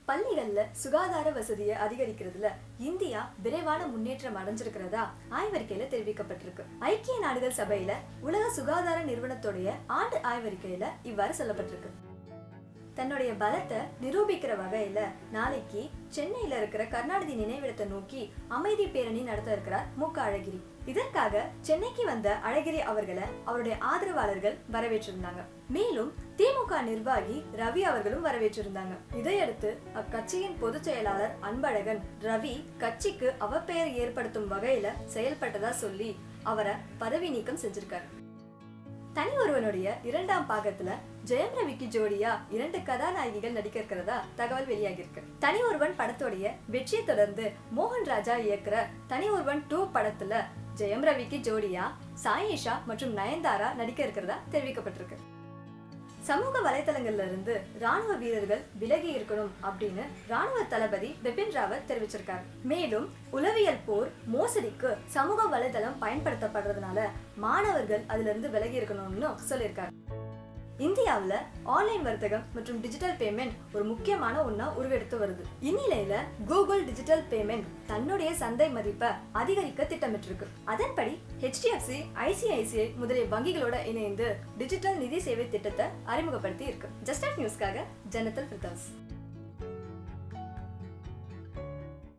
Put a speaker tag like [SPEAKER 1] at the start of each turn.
[SPEAKER 1] பள்ளிகள்ல சுகாதார வசதியை அதிகரிக்கிறதுல இந்தியா விரைவான முன்னேற்றம் அடைஞ்சிருக்கிறதா ஆய்வறிக்கையில தெரிவிக்கப்பட்டிருக்கு ஐக்கிய நாடுகள் சபையில உலக சுகாதார நிறுவனத்துடைய ஆண்டு ஆய்வறிக்கையில இவ்வாறு சொல்லப்பட்டிருக்கு தன்னுடைய பலத்தை நிரூபிக்கிற வகையில நாளைக்கு சென்னையில இருக்கிற கருணாநிதி நினைவிடத்தை நோக்கி அமைதி பேரணி நடத்த இருக்கிறார் மு க அழகிரி இதற்காக சென்னைக்கு வந்த அழகிரி அவர்களை அவருடைய ஆதரவாளர்கள் வரவேற்றிருந்தாங்க மேலும் திமுக நிர்வாகி ரவி அவர்களும் வரவேற்றிருந்தாங்க இதையடுத்து அக்கட்சியின் பொதுச் செயலாளர் அன்பழகன் ரவி கட்சிக்கு அவப்பெயர் ஏற்படுத்தும் வகையில செயல்பட்டதா சொல்லி அவரை பதவி நீக்கம் செஞ்சிருக்காரு தனி ஒருவனுடைய இரண்டாம் பாகத்துல ஜெயம் ரவிக்கு ஜோடியா இரண்டு கதாநாயகிகள் நடிக்க இருக்கிறதா தகவல் வெளியாகிருக்கு தனி ஒருவன் படத்துடைய வெற்றியை தொடர்ந்து மோகன் ராஜா இயக்குற தனி ஒருவன் டூ படத்துல ஜெயம் ரவிக்கு ஜோடியா சாயிஷா மற்றும் நயன்தாரா நடிக்க இருக்கிறதா தெரிவிக்கப்பட்டிருக்கு சமூக வலைதளங்கள்ல இருந்து ராணுவ வீரர்கள் விலகி இருக்கணும் அப்படின்னு ராணுவ தளபதி பிபின் ராவத் தெரிவிச்சிருக்காரு மேலும் உளவியல் போர் மோசடிக்கு சமூக வலைதளம் பயன்படுத்தப்படுறதுனால மாணவர்கள் அதுல இருந்து விலகி இருக்கணும்னு சொல்லியிருக்காரு இந்தியாவுல ஆன்லைன் வர்த்தகம் மற்றும் டிஜிட்டல் பேமெண்ட் ஒரு முக்கியமான ஒண்ணா உருவெடுத்து வருது இந்நிலையில கூகுள் டிஜிட்டல் பேமெண்ட் தன்னுடைய சந்தை மதிப்பை அதிகரிக்க திட்டமிட்டிருக்கு அதன்படி ஹெச்டிஎஃப்சி ஐசிஐசிஐ முதலிய வங்கிகளோட இணைந்து டிஜிட்டல் நிதி சேவை திட்டத்தை அறிமுகப்படுத்தி இருக்கு ஜஸ்ட் நியூஸ்க்காக ஜனத்தல் பிரதாஸ்